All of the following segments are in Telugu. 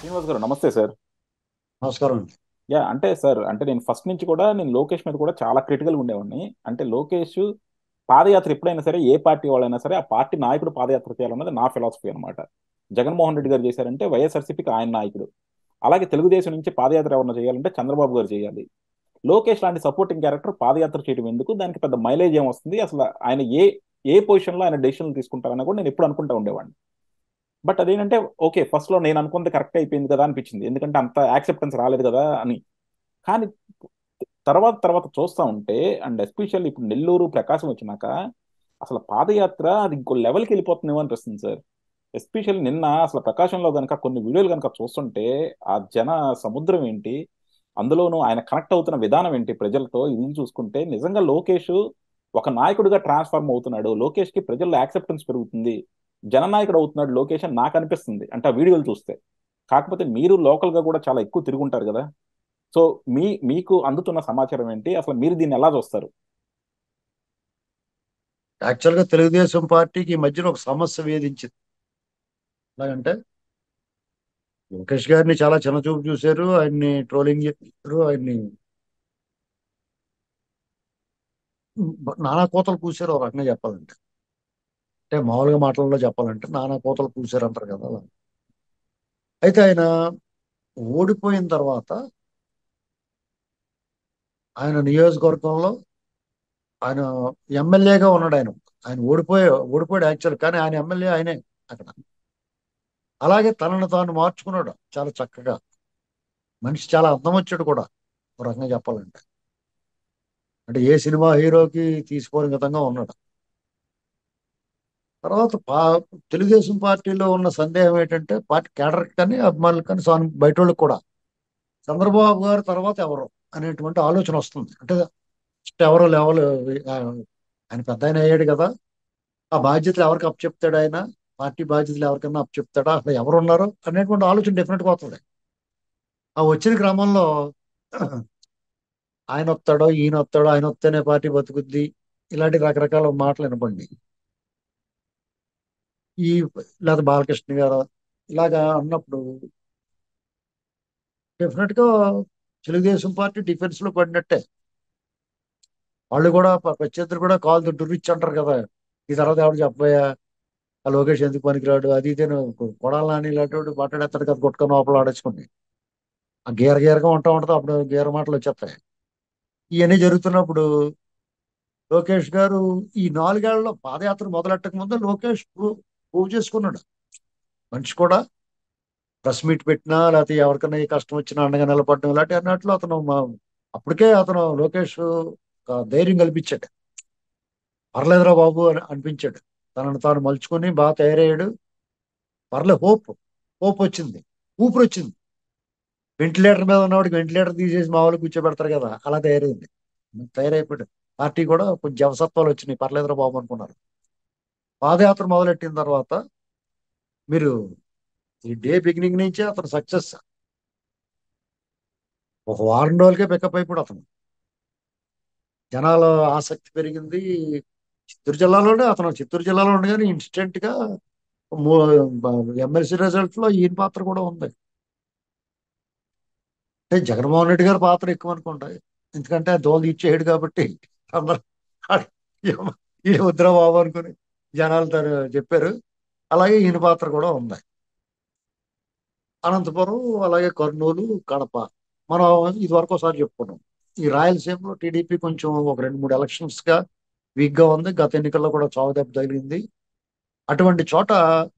శ్రీనివాస్ గారు నమస్తే సార్ నమస్కారం అండి యా అంటే సార్ అంటే నేను ఫస్ట్ నుంచి కూడా నేను లోకేష్ మీద కూడా చాలా క్రిటికల్ గా ఉండేవాడిని అంటే లోకేష్ పాదయాత్ర ఎప్పుడైనా సరే ఏ పార్టీ వాళ్ళైనా సరే ఆ పార్టీ నాయకుడు పాదయాత్ర చేయాలన్నది నా ఫిలాసఫీ అనమాట జగన్మోహన్ రెడ్డి గారు చేశారంటే వైఎస్ఆర్సీపీకి ఆయన నాయకుడు అలాగే తెలుగుదేశం నుంచి పాదయాత్ర ఎవరైనా చేయాలంటే చంద్రబాబు గారు చేయాలి లోకేష్ లాంటి సపోర్టింగ్ క్యారెక్టర్ పాదయాత్ర చేయడం ఎందుకు దానికి పెద్ద మైలేజ్ ఏం వస్తుంది అసలు ఆయన ఏ ఏ పొజిషన్లో ఆయన డెసిషన్లు తీసుకుంటారని కూడా నేను ఎప్పుడు అనుకుంటా ఉండేవాడిని బట్ అదేంటంటే ఓకే ఫస్ట్ లో నేను అనుకుంది కరెక్ట్ అయిపోయింది కదా అనిపించింది ఎందుకంటే అంత యాక్సెప్టెన్స్ రాలేదు కదా అని కానీ తర్వాత తర్వాత చూస్తా ఉంటే అండ్ ఎస్పెషల్లీ ఇప్పుడు నెల్లూరు ప్రకాశం వచ్చినాక అసలు పాదయాత్ర అది ఇంకో లెవెల్కి వెళ్ళిపోతుందేమో అనిపిస్తుంది సార్ ఎస్పెషల్లీ నిన్న అసలు ప్రకాశంలో కనుక కొన్ని వీడియోలు కనుక చూస్తుంటే ఆ జన సముద్రం ఏంటి అందులోనూ ఆయన కనెక్ట్ అవుతున్న విధానం ఏంటి ప్రజలతో ఇది చూసుకుంటే నిజంగా లోకేష్ ఒక నాయకుడిగా ట్రాన్స్ఫార్మ్ అవుతున్నాడు లోకేష్ కి ప్రజల్లో యాక్సెప్టెన్స్ పెరుగుతుంది జననాయకుడు అవుతున్నాడు లోకేష్ అని నాకు అనిపిస్తుంది అంటే ఆ వీడియోలు చూస్తే కాకపోతే మీరు లోకల్ గా కూడా చాలా ఎక్కువ తిరుగుంటారు కదా సో మీ మీకు అందుతున్న సమాచారం ఏంటి అసలు మీరు దీన్ని ఎలా చూస్తారు యాక్చువల్గా తెలుగుదేశం పార్టీకి ఈ మధ్యన ఒక సమస్య వేధించింది ఎలాగంటే లోకేష్ గారిని చాలా చిన్న చూపు చూశారు ఆయన్ని ట్రోలింగ్ చేశారు ఆయన్ని నానా కోతలు కూశారు ఒక రకంగా చెప్పాలంటే అంటే మామూలుగా మాటలలో చెప్పాలంటే నానా కోతలు కూశారు అంటారు కదా అలా అయితే ఆయన ఓడిపోయిన తర్వాత ఆయన నియోజకవర్గంలో ఆయన ఎమ్మెల్యేగా ఉన్నాడు ఆయన ఆయన ఓడిపోయే ఓడిపోయాడు యాక్చువల్ కానీ ఆయన ఎమ్మెల్యే ఆయనే అక్కడ అలాగే తనను తాను మార్చుకున్నాడు చాలా చక్కగా మనిషి చాలా అర్థం వచ్చాడు కూడా ఒక రకంగా చెప్పాలంటే అంటే ఏ సినిమా హీరోకి తీసుకోని విధంగా ఉన్నాడు తర్వాత పా తెలుగుదేశం పార్టీలో ఉన్న సందేహం ఏంటంటే పార్టీ కేడర్ కానీ అభిమానులు కానీ సాన్ బయట వాళ్ళకి కూడా చంద్రబాబు గారు తర్వాత ఎవరు అనేటువంటి ఆలోచన వస్తుంది అంటే ఫస్ట్ ఎవరో లెవెల్ ఆయన పెద్ద ఆయన అయ్యాడు కదా ఆ బాధ్యతలు ఎవరికి అప్పచెప్తాడు ఆయన పార్టీ బాధ్యతలు ఎవరికన్నా అప్పచెప్తాడా అసలు ఎవరు ఉన్నారు అనేటువంటి ఆలోచన డెఫినెట్గా వస్తుంది ఆ వచ్చిన క్రమంలో ఆయన వస్తాడో ఈయన వస్తాడో ఆయన వస్తేనే పార్టీ బతుకుద్ది ఇలాంటి రకరకాల మాటలు వినపండి ఈ లేదా బాలకృష్ణ గారు ఇలాగా అన్నప్పుడు డెఫినెట్ గా తెలుగుదేశం పార్టీ డిఫెన్స్ లో పడినట్టే వాళ్ళు కూడా ప్రత్యర్థులు కూడా కాల్ డుర్రిచ్ అంటారు కదా ఈ తర్వాత ఎవరు చెప్పబోయా ఆ లోకేష్ ఎందుకు పనికిరాడు అది ఇది కొడాలని ఇలాంటి మాట్లాడేస్తాడు కదా కొట్టుకొని లోపల ఆడేసుకుని ఆ గీర గీరగా ఉంటా ఉంటుంది అప్పుడు గీర మాటలు వచ్చేస్తాయి ఇవన్నీ జరుగుతున్నప్పుడు లోకేష్ గారు ఈ నాలుగేళ్లలో పాదయాత్ర మొదలెట్టక ముందు లోకేష్ ప్రూవ్ చేసుకున్నాడు మనిషి కూడా ప్రెస్ మీట్ పెట్టినా లేకపోతే ఎవరికైనా ఈ కష్టం వచ్చినా అండగా నిలబడడం ఇలాంటి అన్నట్లు అతను అప్పటికే అతను లోకేష్ ధైర్యం కల్పించాడు పర్లేదురా బాబు అని అనిపించాడు తనను తాను మలుచుకొని బాగా తయారయ్యాడు పర్లే హోప్ హోప్ వచ్చింది ఊపిరి వచ్చింది వెంటిలేటర్ మీద ఉన్నవాడికి వెంటిలేటర్ తీసేసి మామూలు కూర్చోబెడతారు కదా అలా తయారైంది తయారైపోయాడు పార్టీ కూడా కొంచెం జవసత్వాలు వచ్చినాయి పర్లేదురా బాబు అనుకున్నారు పాదయాత్ర మొదలెట్టిన తర్వాత మీరు ఈ డే బిగినింగ్ నుంచే అతను సక్సెస్ ఒక వారం రోజులకే పికప్ అయిపోయాడు అతను జనాల ఆసక్తి పెరిగింది చిత్తూరు జిల్లాలోనే అతను చిత్తూరు జిల్లాలో ఉండి కానీ ఇన్స్టెంట్ గా ఎమ్మెల్సీ రిజల్ట్ లో ఈయన పాత్ర కూడా ఉంది అంటే జగన్మోహన్ రెడ్డి గారి పాత్ర ఎక్కువ అనుకుంటా ఎందుకంటే దోలు ఇచ్చేయడు కాబట్టి అందరు ఈ వద్దురా బాబు అనుకుని జనాలు చెప్పారు అలాగే ఈయన పాత్ర కూడా ఉంది అనంతపురం అలాగే కర్నూలు కడప మనం ఇది వరకు ఒకసారి చెప్పుకున్నాం ఈ రాయలసీమలో టీడీపీ కొంచెం ఒక రెండు మూడు ఎలక్షన్స్ గా వీక్ గా ఉంది గత ఎన్నికల్లో కూడా చావు దెబ్బ తగిలింది అటువంటి చోట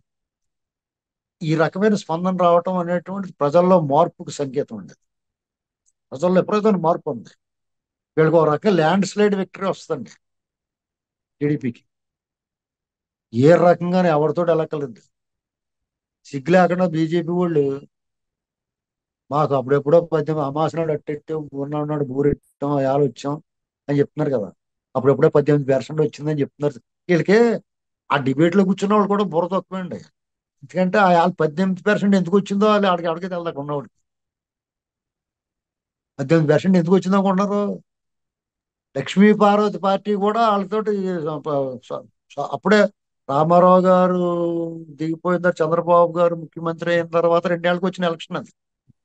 ఈ రకమైన స్పందన రావటం అనేటువంటి ప్రజల్లో మార్పుకు సంకేతం ఉండేది ప్రజల్లో ఎప్పుడైతే మార్పు ఉంది వీళ్ళకి ఒక రకంగా ల్యాండ్ స్లైడ్ విక్టరీ వస్తుంది టీడీపీకి ఏ రకంగానే ఎవరితో ఎలక్కలేదు సిగ్గు లేకుండా బీజేపీ వాళ్ళు మాకు అప్పుడెప్పుడో పద్దెనిమిది అమాసనాడు అట్టెట్టాం ఉన్నాడు బూరెట్టాం ఆయాలు వచ్చాం అని చెప్తున్నారు కదా అప్పుడెప్పుడో పద్దెనిమిది పర్సెంట్ వచ్చిందని చెప్తున్నారు వీళ్ళకి ఆ డిబేట్ లో కూర్చున్న వాళ్ళు కూడా బుర్ర తక్కువండి ఎందుకంటే వాళ్ళు పద్దెనిమిది పర్సెంట్ ఎందుకు వచ్చిందో వాళ్ళు అడిగి అడిగి తెలదాకా ఉన్నవాడికి పద్దెనిమిది పర్సెంట్ ఎందుకు వచ్చిందో అనుకుంటున్నారు లక్ష్మీ పార్వతి పార్టీ కూడా వాళ్ళతోటి అప్పుడే రామారావు గారు దిగిపోయిన తర్వాత చంద్రబాబు గారు ముఖ్యమంత్రి అయిన తర్వాత రెండేళ్ళకి వచ్చిన ఎలక్షన్ అది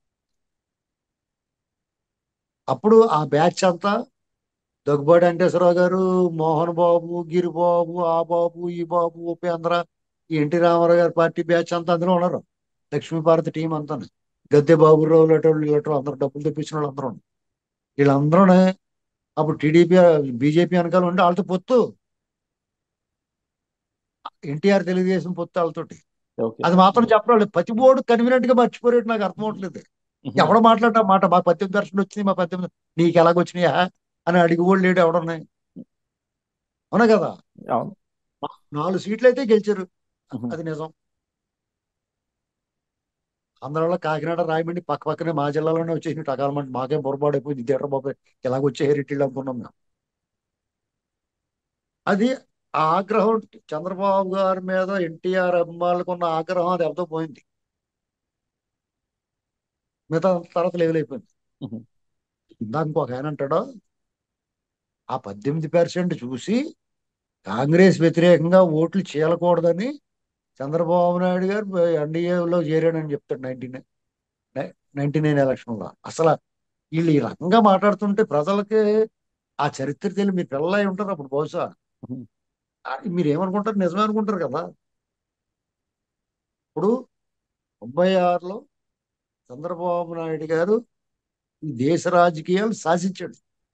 అప్పుడు ఆ బ్యాచ్ అంతా దగ్గుబాటి వెంకటేశ్వరరావు గారు మోహన్ బాబు గిరిబాబు ఆ బాబు ఈ బాబు ఉపేంద్ర ఈ ఎన్టీ రామారావు గారి పార్టీ బ్యాచ్ అంతా అందులో ఉన్నారు లక్ష్మీభారతి టీం అంతా గద్దె బాబురావు లెటర్లు లెటర్ అందరూ డబ్బులు తెప్పించిన వాళ్ళు అందరూ వీళ్ళందరూ అప్పుడు టీడీపీ బీజేపీ వెనకాల ఉండి వాళ్ళతో పొత్తు ఎన్టీఆర్ తెలుగుదేశం పొత్తు వాళ్ళతోటి ఓకే అది మాత్రం చెప్పాలి ప్రతి బోర్డు కన్వీనెంట్ గా మర్చిపోయేట్టు నాకు అర్థం అవట్లేదు ఎవడ మాట్లాడిన మాట మా పద్దెనిమిది దర్శనం వచ్చింది మా పద్దెనిమిది నీకు ఎలాగొచ్చినాయా అని అడిగి కూడా లేడు ఎవడున్నాయి అవునా కదా అవును నాలుగు సీట్లు అయితే గెలిచారు ఉహు. అది నిజం ఆంధ్రాలో కాకినాడ రాయమండి పక్క పక్కనే మా జిల్లాలోనే వచ్చేసి టకాలమంటే మాకేం పొరపాటు అయిపోయింది థియేటర్ బాబు ఎలాగొచ్చే హెరిటేజ్ అనుకున్నాం మేము అది ఆ ఆగ్రహం చంద్రబాబు గారి మీద ఎన్టీఆర్ అభిమానులకు ఉన్న ఆగ్రహం అది ఎవరితో పోయింది మిగతా తర్వాత లెవెల్ అయిపోయింది ఉహు. ఇందాక ఇంకొక ఆయన అంటాడు ఆ పద్దెనిమిది పర్సెంట్ చూసి కాంగ్రెస్ వ్యతిరేకంగా ఓట్లు చేయకూడదని చంద్రబాబు నాయుడు గారు ఎన్డీఏలో చేరాడని చెప్తాడు నైన్టీ నైన్ నైన్టీ నైన్ ఎలక్షన్లో అసలు వీళ్ళు ఈ రకంగా మాట్లాడుతుంటే ప్రజలకి ఆ చరిత్ర తెలియ మీరు పిల్లలై ఉంటారు అప్పుడు బహుశా ఉహు. ఆ, మీరు ఏమనుకుంటారు నిజమే అనుకుంటారు కదా ఇప్పుడు తొంభై ఆరులో చంద్రబాబు నాయుడు గారు ఈ దేశ రాజకీయాలు శాసించాడు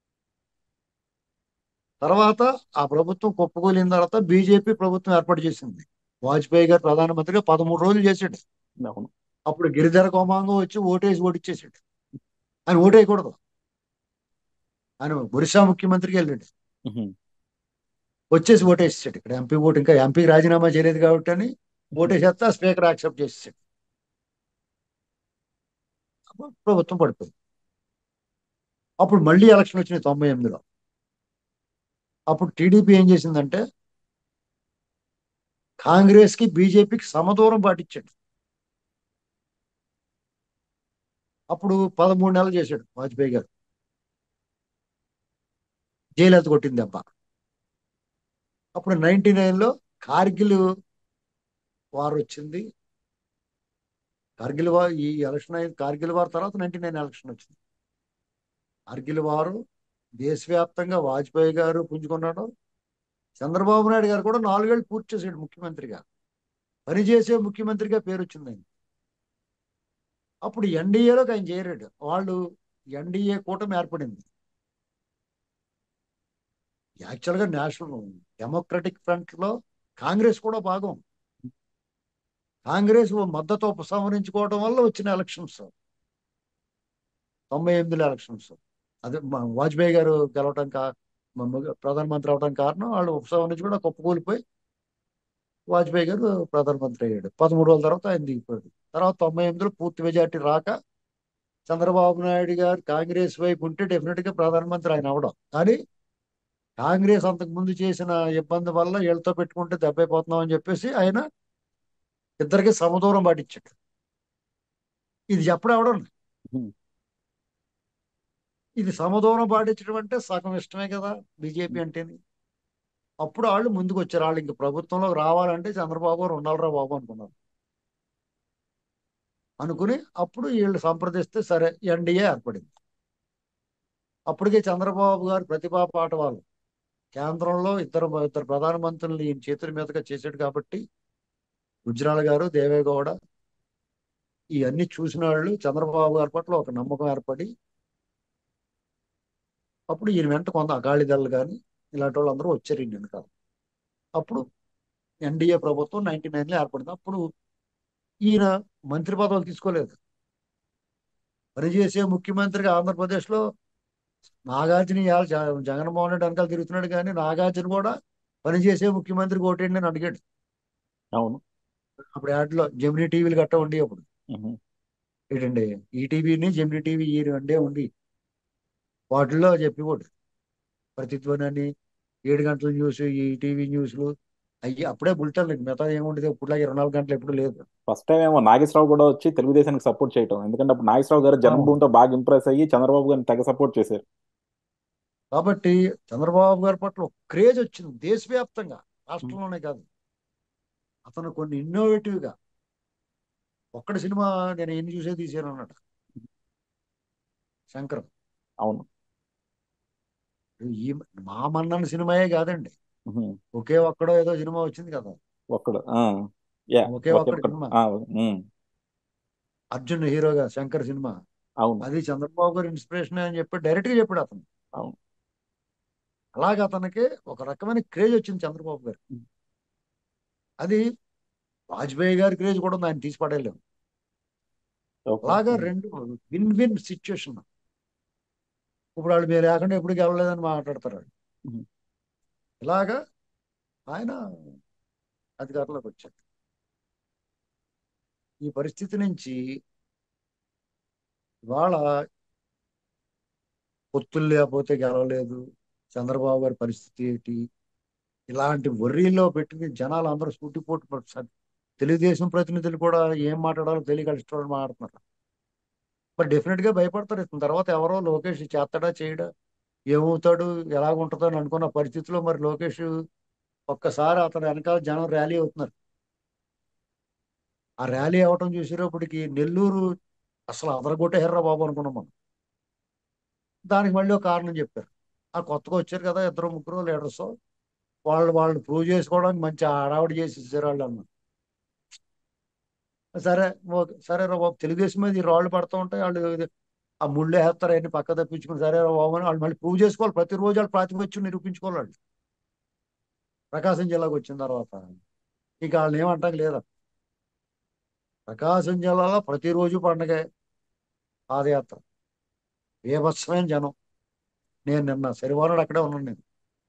తర్వాత ఆ ప్రభుత్వం కుప్పకూలిన తర్వాత బీజేపీ ప్రభుత్వం ఏర్పాటు చేసింది వాజ్పేయి గారు ప్రధానమంత్రిగా పదమూడు రోజులు చేశాడు అవును అప్పుడు గిరిధర కోమాంగం వచ్చి ఓటేసి ఓడిచ్చేసాడు ఆయన ఓటేయకూడదు ఆయన ఒరిస్సా ముఖ్యమంత్రికి వెళ్ళాడు ఉహు. వచ్చేసి ఓటేసాడు ఇక్కడ ఎంపీ ఓటు ఇంకా ఎంపీకి రాజీనామా చేయలేదు కాబట్టి అని ఓటేసేస్తే స్పీకర్ యాక్సెప్ట్ చేసేసాడు అప్పుడు ప్రభుత్వం పడిపోయింది అప్పుడు మళ్ళీ ఎలక్షన్ వచ్చినాయి తొంభై ఎనిమిదిలో అప్పుడు టీడీపీ ఏం చేసిందంటే కాంగ్రెస్ కి బీజేపీకి సమదూరం పాటించాడు అప్పుడు పదమూడు నెలలు చేశాడు వాజ్పేయి గారు జైలెత్త కొట్టింది దెబ్బ అప్పుడు నైన్టీ లో కార్గిల్ వార్ వచ్చింది కార్గిల్ వార్ ఈ ఎలక్షన్ అయింది కార్గిల్ వార్ తర్వాత నైన్టీ నైన్ ఎలక్షన్ వచ్చింది కార్గిల్ వారు దేశవ్యాప్తంగా వాజ్పేయి గారు పుంజుకున్నాడు చంద్రబాబు నాయుడు గారు కూడా నాలుగేళ్ళు పూర్తి చేశాడు ముఖ్యమంత్రిగా పనిచేసే ముఖ్యమంత్రిగా పేరు వచ్చింది ఆయన అప్పుడు ఎన్డీఏలోకి ఆయన చేరాడు వాళ్ళు ఎన్డీఏ కూటమి ఏర్పడింది యాక్చువల్గా నేషనల్ డెమోక్రటిక్ ఫ్రంట్ లో కాంగ్రెస్ కూడా భాగం కాంగ్రెస్ మద్దతు ఉపసంహరించుకోవడం వల్ల వచ్చిన ఎలక్షన్స్ తొంభై ఎనిమిదిలో ఎలక్షన్స్ అదే మా వాజ్పేయి గారు గెలవటం కా మా ము- ప్రధానమంత్రి అవడం కారణం వాళ్ళు ఉపసంహరించి కూడా కుప్పకూలిపోయి వాజ్పేయి గారు ప్రధానమంత్రి అయ్యాడు పదమూడు రోజుల తర్వాత ఆయన దిగిపోయాడు తర్వాత తొంభై ఎనిమిదిలో పూర్తి మెజార్టీ రాక చంద్రబాబు నాయుడు గారు కాంగ్రెస్ వైపు ఉంటే డెఫినెట్ గా ప్రధానమంత్రి ఆయన అవడం కానీ కాంగ్రెస్ అంతకు ముందు చేసిన ఇబ్బంది వల్ల వీళ్ళతో పెట్టుకుంటే దెబ్బైపోతున్నాం అని చెప్పేసి ఆయన ఇద్దరికి సమదూరం పాటించాడు ఇది చెప్పడం అవడం ఉహు. ఇది సమదూరం పాటించడం అంటే సగం ఇష్టమే కదా బీజేపీ అంటేని అప్పుడు వాళ్ళు ముందుకు వచ్చారు వాళ్ళు ఇంక ప్రభుత్వంలోకి రావాలంటే చంద్రబాబు గారు ఉండాలిరా బాబు అనుకున్నారు అనుకుని అప్పుడు వీళ్ళు సంప్రదిస్తే సరే ఎన్డీఏ ఏర్పడింది అప్పటికే చంద్రబాబు గారు ప్రతిభా పాఠవాలు కేంద్రంలో ఇద్దరు ఇద్దరు ప్రధానమంత్రులు ఈయన చేతుల మీదుగా చేశాడు కాబట్టి గుజరాల్ గారు దేవేగౌడ ఇవన్నీ చూసిన వాళ్ళు చంద్రబాబు గారి పట్ల ఒక నమ్మకం ఏర్పడి అప్పుడు ఈయన వెంట కొంత అకాళిదళ్ళు కానీ ఇలాంటి వాళ్ళు అందరూ వచ్చారు ఈయన వెనకాల అప్పుడు ఎన్డీఏ ప్రభుత్వం నైన్టీ నైన్లో ఏర్పడింది అప్పుడు ఈయన మంత్రి పదవులు తీసుకోలేదు పనిచేసే ముఖ్యమంత్రిగా ఆంధ్రప్రదేశ్లో నాగార్జున ఇవాళ జ- జగన్మోహన్ రెడ్డి వెనకాల తిరుగుతున్నాడు కానీ నాగార్జున కూడా పనిచేసే ముఖ్యమంత్రికి ఓటేయండి అని అడిగాడు అవును అప్పుడు యాడ్లో జెమినీ టీవీలు గట్ట ఉండి అప్పుడు ఉహు. ఏంటండి ఈటీవీని జెమినీ టీవీ ఈ రెండే ఉండి వాటిల్లో చెప్పేవాడు ప్రతిధ్వని అని ఏడు గంటల న్యూస్ ఈ టీవీ న్యూస్లు అయ్యి అప్పుడే బులెటిన్ మిగతా ఏముండదు ఇప్పుడులాగా ఇరవై నాలుగు గంటలు ఎప్పుడు లేదు ఫస్ట్ టైం ఏమో నాగేశ్వరరావు కూడా వచ్చి తెలుగుదేశానికి సపోర్ట్ చేయటం ఎందుకంటే అప్పుడు నాగేశ్వరరావు గారు జన్మభూమితో బాగా ఇంప్రెస్ అయ్యి చంద్రబాబు గారిని తెగ సపోర్ట్ చేశారు కాబట్టి చంద్రబాబు గారి పట్ల ఒక క్రేజ్ వచ్చింది దేశవ్యాప్తంగా రాష్ట్రంలోనే కాదు అతను కొన్ని innovative గా ఒక్కడి సినిమా నేను ఎన్ని చూసే తీసాను అన్నట్టు శంకరం అవును ఈ మా మన్నన్న సినిమాయే కాదండి ఉహు. ఒకే ఒక్కడో ఏదో సినిమా వచ్చింది కదా ఒక్కడు ఆ. యా ఒకే ఒకే ఒక్కడి ఒక్కడు సినిమా ఆ, ఉమ్. అర్జున్ హీరోగా శంకర్ సినిమా అవును అది చంద్రబాబు గారి ఇన్స్పిరేషన్ అని చెప్పి డైరెక్ట్ గా చెప్పాడు అతను అవును అలాగే అతనికి ఒక రకమైన క్రేజ్ వచ్చింది చంద్రబాబు గారు ఉమ్. అది వాజ్పేయి గారి క్రేజ్ కూడా ఉంది ఆయన తీసి పడేయలేము ఓకే అలాగా ఉమ్. రెండు విన్ విన్ సిచ్యుయేషన్ ఇప్పుడు వాళ్ళు మీరు లేకుండా ఎప్పుడు గెలవలేదని మాట్లాడతారు వాళ్ళు. ఉహు. ఇలాగా ఆయన అధికారంలోకి వచ్చారు ఈ పరిస్థితి నుంచి ఇవాళ పొత్తులు లేకపోతే గెలవలేదు చంద్రబాబు గారి పరిస్థితి ఏంటి ఇలాంటి వర్రీలో పెట్టి జనాలు అందరూ సూటిపోటు పడుతున్నారు. తెలుగుదేశం ప్రతినిధులు కూడా ఏం మాట్లాడాలో తెలియక ఇష్టం మాట్లాడుతున్నారు మరి డెఫినెట్ గా భయపడతారు ఇతని తర్వాత ఎవరో లోకేష్ చేస్తాడా చేయడా ఏమవుతాడు ఎలాగుంటుందో అని అనుకున్న పరిస్థితిలో మరి లోకేష్ ఒక్కసారి అతను వెనకాల జనం ర్యాలీ అవుతున్నారు ఆ ర్యాలీ అవటం చూసేటప్పటికి నెల్లూరు అసలు అదరగొట్టేహర్రా బాబు అనుకున్నాం మనం దానికి మళ్ళీ ఒక కారణం చెప్పారు ఆ కొత్తగా వచ్చారు కదా ఇద్దరు ముగ్గురు లీడర్స్ వాళ్ళు వాళ్ళు ప్రూవ్ చేసుకోవడానికి మంచి హడావిడి చేసి ఇచ్చారు వాళ్ళు అన్నారు సరే ఓకే సరే రా బాబు తెలుగుదేశం మీద ఈ రాళ్ళు పడుతూ ఉంటాయి వాళ్ళు ఇది- ఆ ముళ్ళు వేస్తారు అవన్నీ పక్క తప్పించుకుని సరే రా బాబు అని వాళ్ళు మళ్ళీ ప్రూవ్ చేసుకోవాలి ప్రతిరోజు వాళ్ళు ప్రాతిపత్యం నిరూపించుకోవాలి వాళ్ళు ప్రకాశం జిల్లాకు వచ్చిన తర్వాత ఇక వాళ్ళని ఏమంటాం లేదా ప్రకాశం జిల్లాలో ప్రతిరోజు పండగే పాదయాత్ర బీభత్సమైన జనం నేను నిన్న శనివారం అక్కడే ఉన్నాను నేను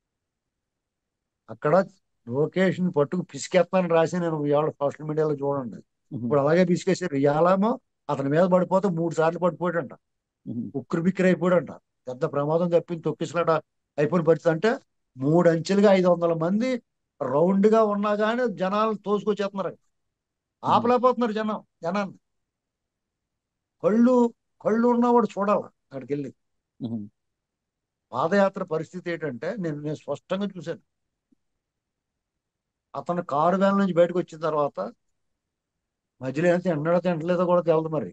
అక్కడ లొకేషన్ పట్టుకు పిసికేస్తానని రాసి నేను ఇవాళ సోషల్ మీడియాలో చూడండి ఉహు. ఇప్పుడు అలాగే పిసికేసారు ఇవాళేమో అతని మీద పడిపోతే మూడు సార్లు పడిపోయాడంట ఉహు. ఉక్కిరి బిక్కిరి అయిపోయాడంట పెద్ద ప్రమాదం తప్పింది తొక్కిసలాట అయిపోయిన పరిస్థితి అంటే మూడు అంచెలుగా ఐదు వందల మంది రౌండ్ గా ఉన్నా కానీ జనాలు తోసుకొచ్చేస్తున్నారు ఆపలేకపోతున్నారు జనం జనాన్ని కళ్ళు కళ్ళు ఉన్నవాడు చూడాలి అక్కడికి వెళ్ళి ఉహు. పాదయాత్ర పరిస్థితి ఏంటంటే నేను నేను స్పష్టంగా చూశాను అతను కారు వ్యాన్ నుంచి బయటకు వచ్చిన తర్వాత మధ్యలో ఏం తిన్నాడో తినట్లేదో కూడా తెలదు మరి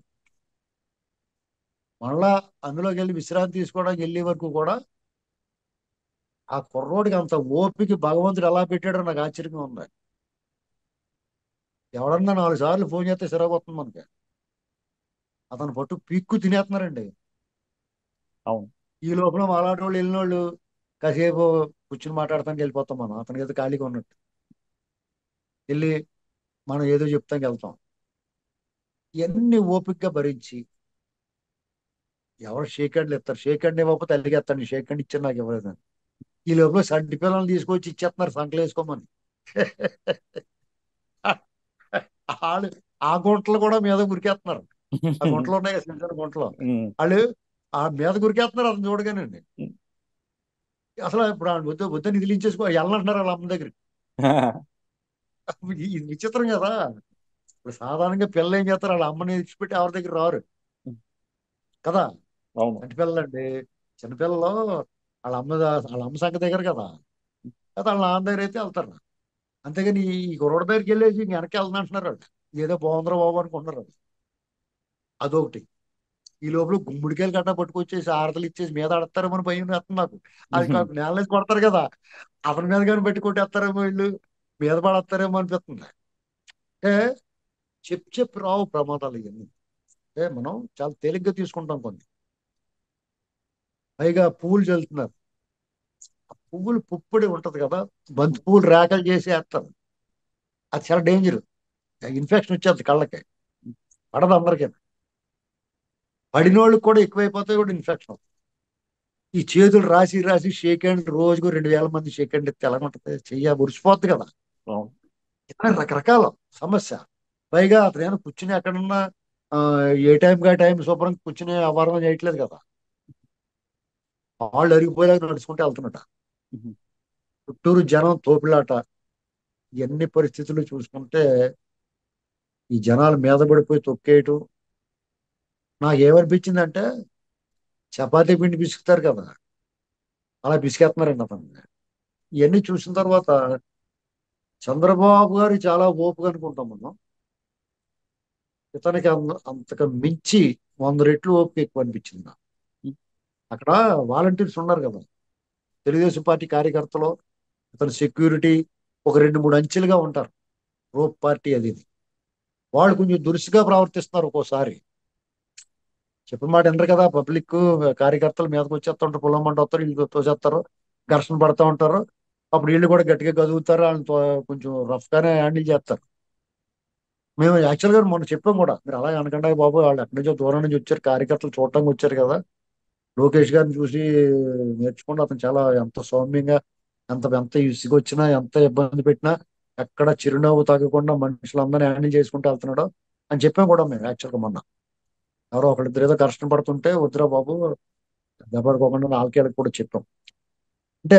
మళ్ళా అందులోకి వెళ్ళి విశ్రాంతి తీసుకోవడానికి వెళ్ళే వరకు కూడా ఆ కుర్రోడికి అంత ఓపిక భగవంతుడు ఎలా పెట్టాడో నాకు ఆశ్చర్యంగా ఉంది ఎవడన్నా నాలుగు సార్లు ఫోన్ చేస్తే సిరగొస్తుంది మనకి అతను పట్టు పీక్కు తినేస్తున్నారండి అవును ఈ లోపల అలాంటి వాళ్ళు వెళ్ళిన వాళ్ళు కాసేపు కూర్చుని మాట్లాడటానికి వెళ్ళిపోతాం మనం అతనికి ఏదో ఖాళీగా ఉన్నట్టు వెళ్ళి మనం ఏదో చెప్తానికి వెళ్తాం ఇవన్నీ ఓపికగా భరించి ఎవరు షేక్ హ్యాండ్లు ఇస్తారు షేక్ హ్యాండ్ ఇవ్వకపోతే అలిగేస్తాను షేక్ హ్యాండ్ ఇచ్చారు నాకు ఇవ్వలేదని ఈ లోపల సంటి పిల్లల్ని తీసుకొచ్చి ఇచ్చేస్తున్నారు సంకలు వేసుకోమని వాళ్ళు ఆ గుంటలు కూడా మీద గురికేస్తున్నారు ఆ గుంటలు ఉన్నాయి కదా చిన్న చిన్న గుంటలు ఉమ్. వాళ్ళు ఆ మీద గురికేస్తున్నారు అతను చూడగానండి అసలు ఇప్పుడు ఆ వద్ద వద్దని నిధులించేసుకో వెళ్ళంటున్నారు వాళ్ళ అమ్మ దగ్గర ఇది విచిత్రం కదా ఇప్పుడు సాధారణంగా పిల్లలు ఏం చేస్తారు వాళ్ళ అమ్మని ఇచ్చిపెట్టి ఎవరి దగ్గర రారు కదా అవును చంటి పిల్లలండి చిన్నపిల్లలు వాళ్ళ అమ్మ వాళ్ళ అమ్మ సంగ దగ్గర కదా కదా వాళ్ళ నాన్న దగ్గర అయితే వెళ్తారు అంతేగాని ఈ కుర్రోడ దగ్గరికి వెళ్ళేసి ఇంక వెనక్కి వెళ్తాను అంటున్నారు వాళ్ళు ఏదో బాగుందిరా బాబు అనుకుంటున్నారు వాళ్ళు అదొకటి ఈ లోపల గుమ్మడికాయలు గట్ట పట్టుకొచ్చేసి ఆరతలు ఇచ్చేసి మీద ఆడతారేమో అని భయం వేస్తుంది నాకు అది ఉహు. కాదు నేల నుంచి కొడతారు కదా అతని మీద కానీ పెట్టి కొట్టేస్తారేమో వీళ్ళు మీద పడేస్తారేమో అనిపిస్తుంది అంటే చెప్పు చెప్పు రావు ప్రమాదాలు ఇవన్నీ అంటే మనం చాలా తేలిగ్గా తీసుకుంటాం కొన్ని పైగా పువ్వులు చల్లుతున్నారు ఆ పువ్వులు పుప్పొడి ఉంటది కదా బంతి పువ్వులు రేకలు చేసి వేస్తారు అది చాలా డేంజర్ ఇన్ఫెక్షన్ వచ్చేది కళ్ళకి పడదు అందరికీ పడిన వాళ్ళకి కూడా ఎక్కువైపోతాయి కూడా ఇన్ఫెక్షన్ ఈ చేతులు రాసి రాసి షేక్ హ్యాండ్ రోజుకు రెండు వేల మంది షేక్ హ్యాండ్ ఎత్తే ఎలా ఉంటుంది చెయ్య మురిసిపోద్ది కదా అవును ఇలా రకరకాల సమస్య పైగా అతను ఏమైనా కూర్చుని ఎక్కడన్నా ఆ, ఏ టైంకి ఆ టైం శుభ్రం కూర్చుని అవారం చేయట్లేదు కదా వాళ్ళు అరిగిపోయేలాగా నడుచుకుంటూ వెళ్తున్నట ఉహు. చుట్టూరు జనం తోపులాట ఇవన్నీ పరిస్థితులు చూసుకుంటే ఈ జనాలు మీద పడిపోయి తొక్కేయటం నాకు ఏమనిపించిందంటే చపాతీ పిండి పిసుకుతారు కదా అలా పిసికేస్తున్నారండి అతను ఇవన్నీ చూసిన తర్వాత చంద్రబాబు గారు చాలా ఓపుగా అనుకుంటాం మనం ఇతనికి అంత అంతకు మించి వంద రెట్లు ఓపిక ఎక్కువ అనిపించింది నాకు. అక్కడ వాలంటీర్స్ ఉన్నారు కదా తెలుగుదేశం పార్టీ కార్యకర్తలు అతని సెక్యూరిటీ ఒక రెండు మూడు అంచెలుగా ఉంటారు రోప్ పార్టీ అది ఇది. వాళ్ళు కొంచెం దురుసుగా ప్రవర్తిస్తున్నారు ఒక్కోసారి చెప్పిన మాట వినరు కదా పబ్లిక్ కార్యకర్తలు మీదకి వచ్చేస్తుంటారు పొలం మంట వస్తారు వీళ్ళు తోసేస్తారు ఘర్షణ పడుతూ ఉంటారు అప్పుడు వీళ్ళు కూడా గట్టిగా గదుగుతారు వాళ్ళని తో- కొంచెం రఫ్ గానే హ్యాండిల్ చేస్తారు మేము యాక్చువల్ గా మొన్న చెప్పాం కూడా మీరు అలా అనకుండా బాబు వాళ్ళు ఎక్కడి నుంచో దూరం నుంచి వచ్చారు కార్యకర్తలు చూడటానికి వచ్చారు కదా లోకేష్ గారిని చూసి నేర్చుకుంటే అతను చాలా ఎంత సౌమ్యంగా ఎంత ఎంత ఇసుకొచ్చినా ఎంత ఇబ్బంది పెట్టినా ఎక్కడ చిరునవ్వు తగ్గకుండా మనుషులందరినీ హ్యాండిల్ చేసుకుంటూ వెళ్తున్నాడు అని చెప్పాం కూడా మేము యాక్చువల్గా మొన్న ఎవరో ఒకళ్ళిద్దరు ఏదో ఘర్షణ పడుతుంటే వద్దురా బాబు దెబ్బడుకోకుండా నాలుగేళ్ళకి కూడా చెప్పాం అంటే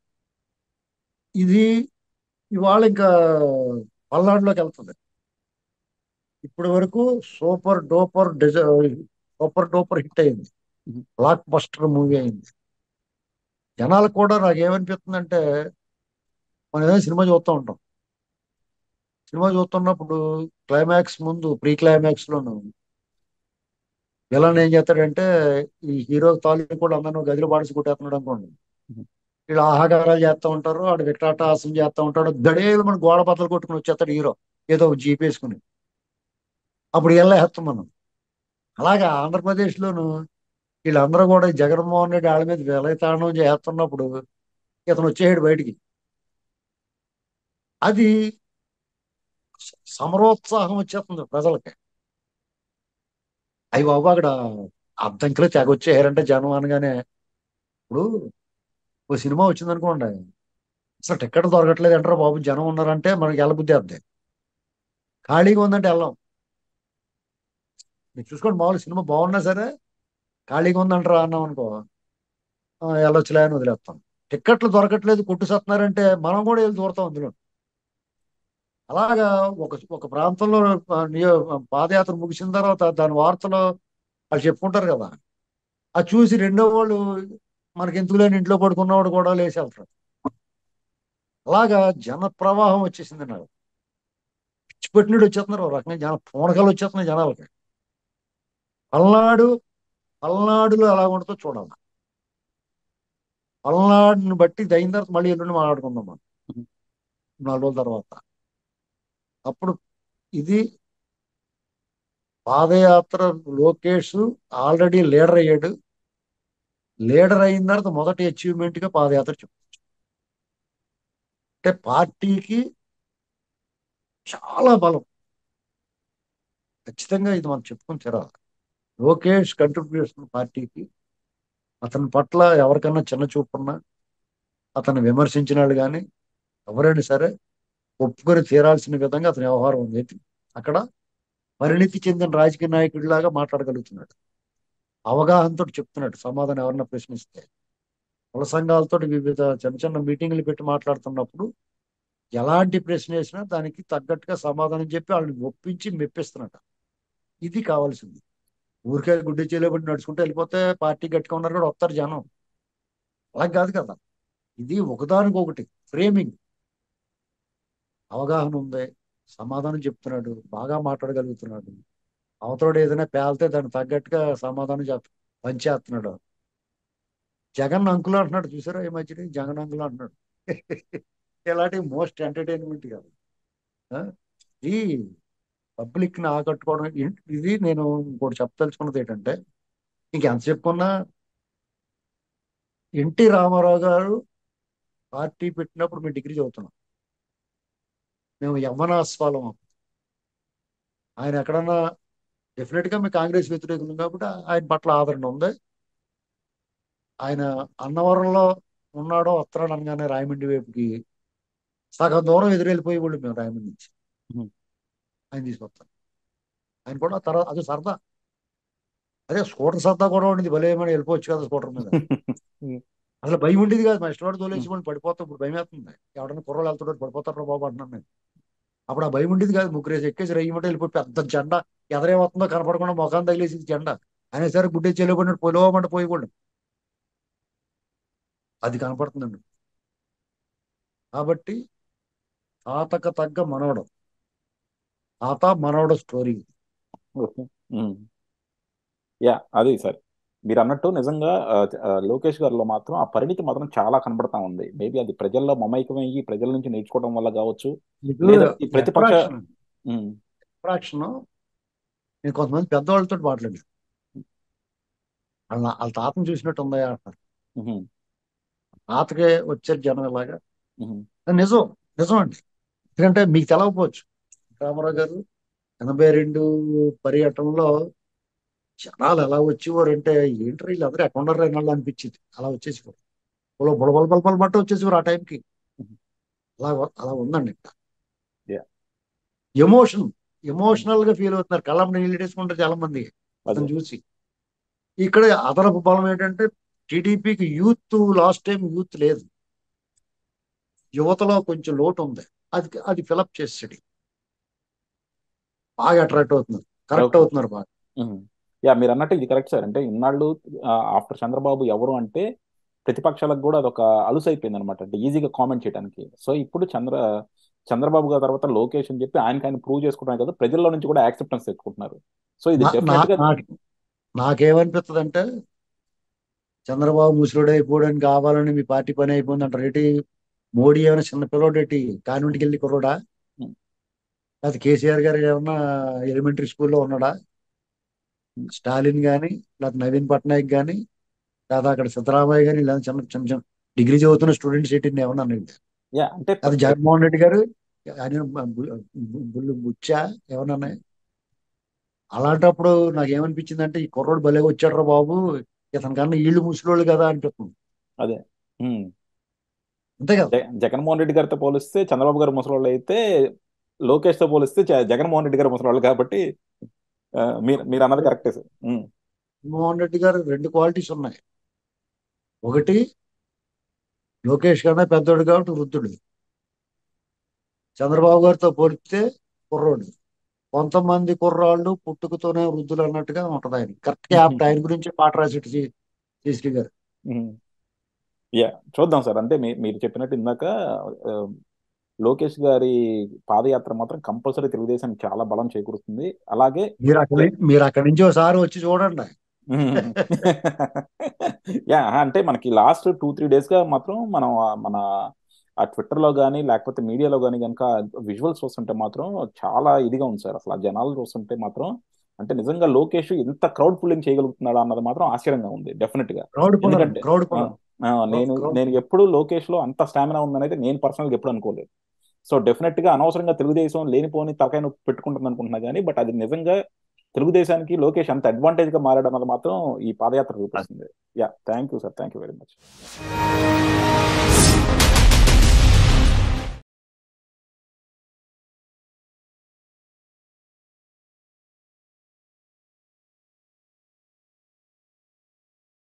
ఇది ఇవాళ ఇంకా పల్నాడులోకి వెళ్తుంది ఇప్పటి వరకు సూపర్ డూపర్ డిజ సూపర్ డూపర్ హిట్ అయింది Mhm. బ్లాక్ బస్టర్ మూవీ అయింది జనాలకు కూడా నాకు ఏమనిపిస్తుందంటే మనం ఏదైనా సినిమా చూస్తూ ఉంటాం సినిమా చూస్తున్నప్పుడు క్లైమాక్స్ ముందు ప్రీ క్లైమాక్స్ లోను విలన్ ఏం చేస్తాడంటే ఈ హీరో తాలూకు కూడా అందరూ గదిలో పాడిసి కొట్టేస్తున్నాడు అనుకోండి Mhm. వీళ్ళు ఆహాకారాలు చేస్తూ ఉంటారు వాడు వికటాటాసం చేస్తూ ఉంటాడు గడేలు మన గోడ బద్దలు కొట్టుకుని వచ్చేస్తాడు హీరో ఏదో ఒక జీప్ వేసుకుని అప్పుడు వెళ్ళేస్తాం మనం అలాగే ఆంధ్రప్రదేశ్ లోను వీళ్ళందరూ కూడా ఈ జగన్మోహన్ రెడ్డి వాళ్ళ మీద విలయతాండం చేస్తున్నప్పుడు ఇతను వచ్చేసాడు బయటికి అది స- సమరోత్సాహం వచ్చేస్తుంది ప్రజలకి అయ్యి బాబు అక్కడ అద్దంకిలో తెగ వచ్చేసారంటే జనం అనగానే ఇప్పుడు ఓ సినిమా వచ్చింది అనుకోండి అసలు టికెట్ దొరకట్లేదు అంటారు బాబు జనం ఉన్నారంటే మనకి వెళ్ళబుద్ధి వద్ది ఖాళీగా ఉందంటే వెళ్ళాం మీరు చూసుకోండి మామూలు సినిమా బాగున్నా సరే ఖాళీగా ఉందంటారా అన్నాం అనుకో "ఆ, వెళ్ళొచ్చులే అని వదిలేస్తాం టిక్కెట్లు దొరకట్లేదు కొట్టు సత్తున్నారంటే మనం కూడా వెళ్ళి దూరతాం అందులో అలాగా ఒక ఒక ప్రాంతంలో ఆ, నియో- పాదయాత్ర ముగిసిన తర్వాత దాని వార్తలు వాళ్ళు చెప్పుకుంటారు కదా అది చూసి రెండో వాళ్ళు మనకి ఎందుకు లేని ఇంట్లో పడుకున్నవాడు కూడా లేచి వెళ్తారు అలాగా జన ప్రవాహం వచ్చేసింది నాకు పిచ్చి పెట్టినట్టు వచ్చేస్తున్నారు ఒక రకంగా జన పూనకాలు వచ్చేస్తున్నాయి జనాలకి పల్నాడు పల్నాడులో ఎలా ఉంటుందో చూడాలి పల్నాడుని బట్టి ఇది అయిన తర్వాత మళ్ళీ ఎల్లుండి మాట్లాడుకుందాం మనం నాలుగు రోజుల తర్వాత అప్పుడు ఇది పాదయాత్ర లోకేష్ ఆల్రెడీ లీడర్ అయ్యాడు లీడర్ అయిన తర్వాత మొదటి అచీవ్మెంట్ గా పాదయాత్ర చెప్పు అంటే పార్టీకి చాలా బలం ఖచ్చితంగా ఇది మనం చెప్పుకుని తీరాలి లోకేష్ కంట్రిబ్యూషన్ పార్టీకి అతని పట్ల ఎవరికన్నా చిన్న చూపు ఉన్నా అతను విమర్శించిన వాళ్ళు కానీ ఎవరైనా సరే ఒప్పుకొని తీరాల్సిన విధంగా అతని వ్యవహారం ఉంది అక్కడ పరిణితి చెందిన రాజకీయ నాయకుడిలాగా మాట్లాడగలుగుతున్నాడు అవగాహనతో చెప్తున్నాడు సమాధానం ఎవరన్నా ప్రశ్నిస్తే కుల సంఘాలతో వివిధ చిన్న చిన్న మీటింగ్లు పెట్టి మాట్లాడుతున్నప్పుడు ఎలాంటి ప్రశ్న వేసినా దానికి తగ్గట్టుగా సమాధానం చెప్పి వాళ్ళని ఒప్పించి మెప్పిస్తున్నాడు ఇది కావాల్సింది ఊరికే గుడ్డి చేయలేబడి నడుచుకుంటూ వెళ్ళిపోతే పార్టీ గట్టిగా ఉన్నారు కూడా వస్తారు జనం అలా కాదు కదా ఇది ఒకదానికి ఒకటి ఫ్రేమింగ్ అవగాహన ఉంది సమాధానం చెప్తున్నాడు బాగా మాట్లాడగలుగుతున్నాడు అవతలోడు ఏదైనా పేలితే దానికి తగ్గట్టుగా సమాధానం చెప్ పంచేస్తున్నాడు జగన్ అంకులు అంటున్నాడు చూసారా ఈ మధ్యన జగన్ అంకులు అంటున్నాడు ఇలాంటి మోస్ట్ ఎంటర్టైన్మెంట్ కాదు ఆ? ఈ పబ్లిక్ ని ఆకట్టుకోవడం ఇ- ఇది నేను ఇంకోటి చెప్పదలుచుకున్నది ఏంటంటే ఇంకెంత చెప్పుకున్నా ఎన్టీ రామారావు గారు పార్టీ పెట్టినప్పుడు మేము డిగ్రీ చదువుతున్నాం మేము యవ్వనాస్వాలం ఆయన ఎక్కడన్నా డెఫినెట్ గా మేము కాంగ్రెస్ వ్యతిరేకులు కాబట్టి ఆయన పట్ల ఆదరణ ఉంది ఆయన అన్నవరంలో ఉన్నాడో వస్తున్నాడు అనగానే రాయమండ్రి వైపుకి సగం దూరం ఎదురెళ్ళిపోయి వాళ్ళు మేము రాయమండ్రి నుంచి Mhm. ఆయన తీసుకొస్తాం ఆయన కూడా తర్వాత అది సరదా అదే స్కూటర్ సరదా కూడా ఉండేది భలే ఏమైనా వెళ్ళిపోవచ్చు కదా స్కూటర్ మీద అసలు భయం ఉండేది కాదు మా ఇష్టపడి తోలేసి వాళ్ళు పడిపోతాం ఇప్పుడు భయం వేస్తుంది ఎవడన్నా కుర్రలు వెళ్తుంటారు పడిపోతారు బాబు అంటున్నాను నేను అప్పుడు ఆ భయం ఉండేది కాదు ముగ్గురేసి ఎక్కేసి రయ్యమంటే వెళ్ళిపోయి పెద్ద జెండా ఎదరేమవుతుందో కనపడకుండా ముఖాన్ని తగిలేసి జెండా అయినా సరే గుడ్డే చెల్లిపోయినట్టు పొలవమంటే పోయకూడదు అది కనపడుతుందండి కాబట్టి తాతకు తగ్గ మనవడు తాత మనవడు స్టోరీ ఓకే ఉమ్. యా అది సార్ మీరు అన్నట్టు నిజంగా ఆ, ఆ, లోకేష్ గారిలో మాత్రం ఆ పరిణితి మాత్రం చాలా కనబడతా ఉంది మేబీ అది ప్రజల్లో మమైకమయ్యి ప్రజల నుంచి నేర్చుకోవడం వల్ల కావచ్చు లేదా ఈ ప్రతిపక్ష అట్రాక్షన్ ఉమ్, అట్రాక్షన్ నేను కొంతమంది పెద్దవాళ్ళతో మాట్లాడాను వాళ్ళ వాళ్ళ తాతను చూసినట్టు ఉందా అంటారు ఉహుం, తాతకే వచ్చారు జనం ఇలాగా ఉహుం, అది నిజం నిజం అండి ఎందుకంటే మీకు తెలవకపోవచ్చు రామారావు గారు ఎనభై రెండు పర్యటనలో జనాలు ఎలా వచ్చేవారంటే ఏంటి వీళ్ళు అందరూ ఎక్కడ ఉన్నారు వాళ్ళు అనిపించింది అలా వచ్చేసేవారు బుల బుల బుల బుల బట్ట వచ్చేసేవారు ఆ టైంకి ఉహుం. అలా అలా ఉందండి Yeah. ఎమోషన్ ఎమోషనల్ గా ఫీల్ అవుతున్నారు కళ్ళం నీళ్ళు వేసుకుంటారు చాలా మంది అదే అతను చూసి ఇక్కడ అదనపు బలం ఏంటంటే టీడీపీకి యూత్ లాస్ట్ టైం యూత్ లేదు యువతలో కొంచెం లోటు ఉంది అది అది ఫిలప్ చేసాడు బాగా అట్రాక్ట్ అవుతున్నారు కరెక్ట్ ఓకే అవుతున్నారు బాగా ఉహుం. యా మీరు అన్నట్టు ఇది కరెక్ట్ సార్ అంటే ఇన్నాళ్ళు ఆఫ్టర్ చంద్రబాబు ఎవరు అంటే ప్రతిపక్షాలకు కూడా అదొక అలుసు అయిపోయింది అనమాట అంటే ఈజీగా కామెంట్ చేయడానికి సో ఇప్పుడు చంద్ర చంద్రబాబు గారి తర్వాత లోకేష్ అని చెప్పి ఆయనకి ఆయన ప్రూవ్ చేసుకుంటున్నారు కదా ప్రజల్లో నుంచి కూడా యాక్సెప్టెన్స్ తెచ్చుకుంటున్నారు సో ఇది నా నా డెఫినెట్ గా నాకు నాకేమనిపిస్తుంది అంటే చంద్రబాబు ముసలుడు అయిపోవడానికి కావాలని మీ పార్టీ పని అయిపోయింది అంటారు ఏంటి మోడీ ఏమైనా చిన్న పిల్లోడు ఏంటి కాన్వెంట్కి వెళ్ళి కుర్రోడా ఉమ్, అది కేసీఆర్ గారు ఏమన్నా ఎలిమెంటరీ స్కూల్లో ఉన్నాడా ఉమ్, స్టాలిన్ కానీ లేదా నవీన్ పట్నాయక్ కానీ లేదా అక్కడ సిద్ధరామయ్య కానీ లేదా చిన్న చిన్న చిన్న డిగ్రీ చదువుతున్న స్టూడెంట్స్ ఏంటి ఏమన్నా అనండి యా అంటే అది ప్ర- జగన్మోహన్ రెడ్డి గారు ఆయన బు- బు- బుల్లు బుచ్చా ఏమన్నా అలాంటప్పుడు నాకు ఏమనిపించింది అంటే ఈ కుర్రోడు భలే వచ్చాడు బాబు ఇతని కన్నా వీళ్ళు ముసలోళ్ళు కదా అనిపిస్తుంది అదే ఉమ్. అంతే కదా జగ- జగన్మోహన్ రెడ్డి గారితో పోలిస్తే చంద్రబాబు గారు ముసలోళ్ళు అయితే లోకేష్ తో పోలిస్తే జ- జగన్మోహన్ రెడ్డి గారు ముసలోళ్ళు కాబట్టి ఆ, మీరు మీరు అన్నది కరెక్టే సార్ ఉమ్, జగన్మోహన్ రెడ్డి గారు రెండు క్వాలిటీస్ ఉన్నాయి ఒకటి లోకేష్ కన్నా పెద్దోడు కాబట్టి వృద్ధుడు చంద్రబాబు గారితో పోలిస్తే కుర్రోడు కొంతమంది కుర్రాళ్ళు పుట్టుకతోనే వృద్ధులు అన్నట్టుగా ఉంటది ఆయన కరెక్ట్ గా ఆయన గురించి పాట రాసేటి శ్రీ గారు ఉమ్. యా చూద్దాం సార్ అంటే మీ- మీరు చెప్పినట్టు ఇందాక ఆ, లోకేష్ గారి పాదయాత్ర మాత్రం కంపల్సరీ తెలుగుదేశం చాలా బలం చేకూరుస్తుంది అలాగే మీరు అక్కడి మీరు అక్కడి నుంచి ఒకసారి వచ్చి చూడండి యా అంటే మనకి లాస్ట్ టూ త్రీ డేస్ గా మాత్రం మనం ఆ మన ఆ ట్విట్టర్ లో కానీ లేకపోతే మీడియాలో కానీ కనుక విజువల్స్ చూస్తుంటే మాత్రం చాలా ఇదిగా ఉంది సార్ అసలు ఆ జనాలు చూస్తుంటే మాత్రం అంటే నిజంగా లోకేష్ ఎంత క్రౌడ్ పుల్లింగ్ చేయగలుగుతున్నాడు అన్నది మాత్రం ఆశ్చర్యంగా ఉంది డెఫినెట్ గా క్రౌడ్ పులర్ ఎందుకంటే క్రౌడ్ ఆ, పులర్ ఆ, నేను క్రౌడ్ నేను ఎప్పుడు లోకేష్ లో అంత స్టామినా ఉందనేది నేను పర్సనల్ గా ఎప్పుడు అనుకోలేదు సో డెఫినెట్ గా అనవసరంగా తెలుగుదేశం లేనిపోని తలకాయ నొప్పి పెట్టుకుంటుంది అనుకుంటున్నా కానీ బట్ అది నిజంగా తెలుగుదేశానికి లోకేష్ అంత అడ్వాంటేజ్ గా మారడం అన్నది మాత్రం ఈ పాదయాత్ర చూపిస్తుంది yeah thank you sir thank you very much